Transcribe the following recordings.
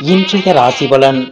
இன்றைய ராசிபலன்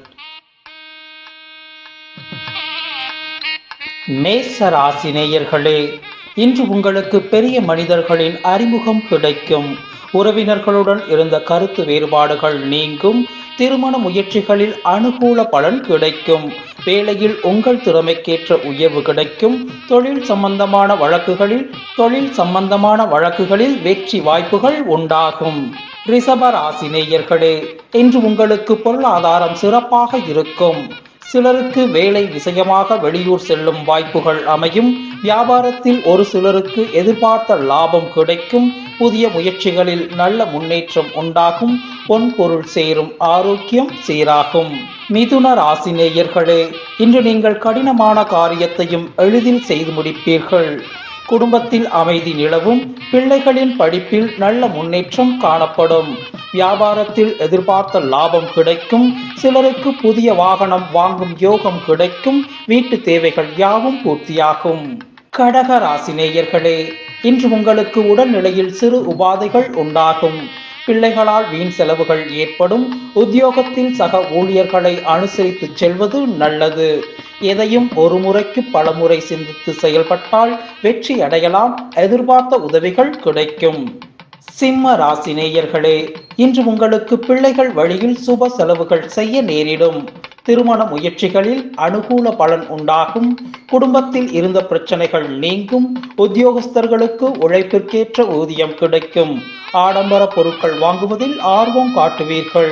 மேச ராசி நேயர்களே இன்று உங்களுக்கு பெரிய மனிதர்களின் அறிமுகம் கிடைக்கும் உறவினர்களுடன் இருந்த கருத்து வேறுபாடுகள் நீங்கும் திருமண முயற்சிகளில் அனுகூல பலன் கிடைக்கும் வேலையில் உங்கள் திறமைக்கேற்ற உயர்வு கிடைக்கும் தொழில் சம்பந்தமான வழக்குகளில் தொழில் சம்பந்தமான வழக்குகளில் வெற்றி வாய்ப்புகள் உண்டாகும் ரிஷப ராசி நேயர்களே இன்று உங்களுக்கு பொருளாதாரம் சிறப்பாக இருக்கும் சிலருக்கு வேலை விஷயமாக வெளியூர் செல்லும் வாய்ப்புகள் அமையும் வியாபாரத்தில் ஒரு சிலருக்கு எதிர்பார்த்த லாபம் கிடைக்கும் புதிய முயற்சிகளில் நல்ல முன்னேற்றம் உண்டாகும் பொன் பொருள் சேரும் ஆரோக்கியம் சீராகும் மிதுன ராசி நேயர்களே இன்று நீங்கள் கடினமான காரியத்தையும் எளிதில் செய்து முடிப்பீர்கள் குடும்பத்தில் அமைதி நிலவும் பிள்ளைகளின் படிப்பில் நல்ல முன்னேற்றம் காணப்படும் வியாபாரத்தில் எதிர்பார்த்த லாபம் கிடைக்கும் சிலருக்கு புதிய வாகனம் வாங்கும் யோகம் கிடைக்கும் வீட்டு தேவைகள் யாவும் பூர்த்தியாகும் கடக ராசி நேயர்களே இன்று உங்களுக்கு உடல்நிலையில் சிறு உபாதைகள் உண்டாகும் பிள்ளைகளால் வீண் செலவுகள் ஏற்படும் உத்தியோகத்தில் சக ஊழியர்களை அனுசரித்து செல்வது நல்லது எதையும் ஒரு முறைக்கு பலமுறை சிந்தித்து செயல்பட்டால் வெற்றி அடையலாம் எதிர்பார்த்த உதவிகள் கிடைக்கும் சிம்ம ராசி நேயர்களே இன்று உங்களுக்கு பிள்ளைகள் வழியில் சுப செலவுகள் செய்ய நேரிடும் திருமண முயற்சிகளில் அனுகூல பலன் உண்டாகும் குடும்பத்தில் இருந்த பிரச்சனைகள் நீங்கும் உத்தியோகஸ்தர்களுக்கு உழைப்பிற்கேற்ற ஊதியம் கிடைக்கும் ஆடம்பர பொருட்கள் வாங்குவதில் ஆர்வம் காட்டுவீர்கள்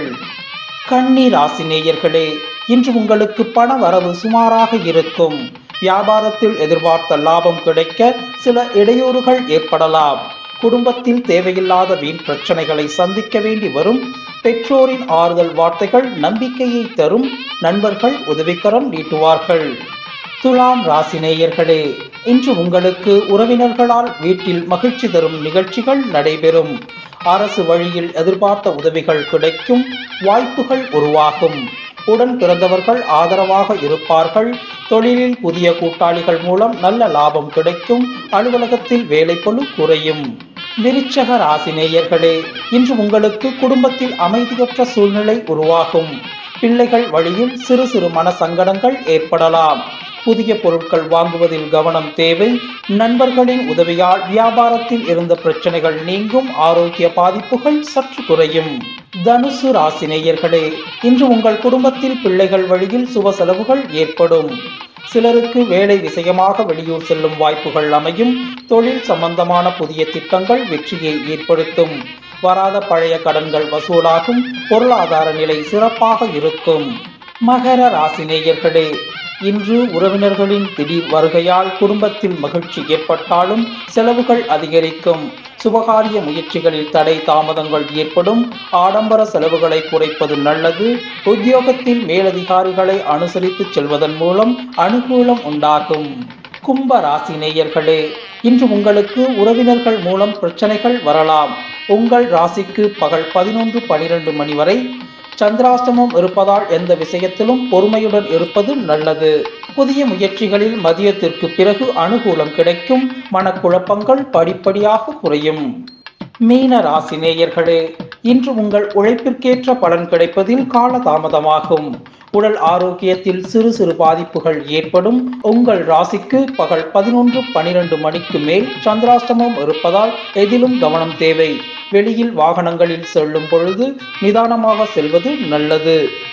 கன்னி ராசி நேயர்களே இன்று உங்களுக்கு பண வரவு சுமாராக இருக்கும் வியாபாரத்தில் எதிர்பார்த்த லாபம் கிடைக்க சில இடையூறுகள் ஏற்படலாம் குடும்பத்தில் தேவையில்லாத வீண் பிரச்சனைகளை சந்திக்க வேண்டி வரும் பெற்றோரின் ஆறுதல் வார்த்தைகள் நம்பிக்கையை தரும் நண்பர்கள் உதவிக்கரம் நீட்டுவார்கள் துலாம் ராசி நேயர்களே இன்று உங்களுக்கு உறவினர்களால் வீட்டில் மகிழ்ச்சி தரும் நிகழ்ச்சிகள் நடைபெறும் அரசு வழியில் எதிர்பார்த்த உதவிகள் கிடைக்கும் வாய்ப்புகள் உருவாகும் உடன் பிறந்தவர்கள் ஆதரவாக இருப்பார்கள் தொழிலில் புதிய கூட்டாளிகள் மூலம் நல்ல லாபம் கிடைக்கும் அலுவலகத்தில் வேலைப்பளு குறையும் விருச்சக ராசி நேயர்களே இன்று உங்களுக்கு குடும்பத்தில் அமைதியற்ற சூழ்நிலை உருவாகும் பிள்ளைகள் வழியில் சிறு சிறு மன சங்கடங்கள் ஏற்படலாம் புதிய பொருட்கள் வாங்குவதில் கவனம் தேவை நண்பர்களின் உதவியால் வியாபாரத்தில் இருந்த பிரச்சனைகள் நீங்கும் ஆரோக்கிய பாதிப்புகள் சற்று குறையும் தனுசு ராசி நேயர்களே இன்று உங்கள் குடும்பத்தில் பிள்ளைகள் வழியில் சுப செலவுகள் ஏற்படும் சிலருக்கு வேலை விஷயமாக வெளியூர் செல்லும் வாய்ப்புகள் அமையும் தொழில் சம்பந்தமான புதிய திட்டங்கள் வெற்றியை ஏற்படுத்தும் வராத பழைய கடன்கள் வசூலாகும் பொருளாதார நிலை சிறப்பாக இருக்கும் மகர ராசி நேயர்களே இன்று உறவினர்களின் திடீர் வருகையால் குடும்பத்தில் மகிழ்ச்சி ஏற்பட்டாலும் செலவுகள் அதிகரிக்கும் சுபகாரிய முயற்சிகளில் தடை தாமதங்கள் ஏற்படும் ஆடம்பர செலவுகளை குறைப்பது நல்லது உத்தியோகத்தில் மேலதிகாரிகளை அனுசரித்து செல்வதன் மூலம் அனுகூலம் உண்டாகும் கும்ப ராசி நேயர்களே இன்று உங்களுக்கு உறவினர்கள் மூலம் பிரச்சனைகள் வரலாம் உங்கள் ராசிக்கு பகல் பதினொன்று பனிரெண்டு மணி வரை சந்திராஷ்டமம் இருப்பதால் எந்த விஷயத்திலும் பொறுமையுடன் இருப்பது நல்லது புதிய முயற்சிகளில் மதியத்திற்கு பிறகு அனுகூலம் கிடைக்கும் மனக்குழப்பங்கள் படிப்படியாக குறையும் மீன ராசி நேயர்களே இன்று உங்கள் உழைப்பிற்கேற்ற பலன் கிடைப்பதில் கால தாமதமாகும் உடல் ஆரோக்கியத்தில் சிறு சிறு பாதிப்புகள் ஏற்படும் உங்கள் ராசிக்கு பகல் பதினொன்று பனிரெண்டு மணிக்கு மேல் சந்திராஷ்டமம் இருப்பதால் எதிலும் கவனம் தேவை வெளியில் வாகனங்களில் செல்லும் பொழுது நிதானமாக செல்வது நல்லது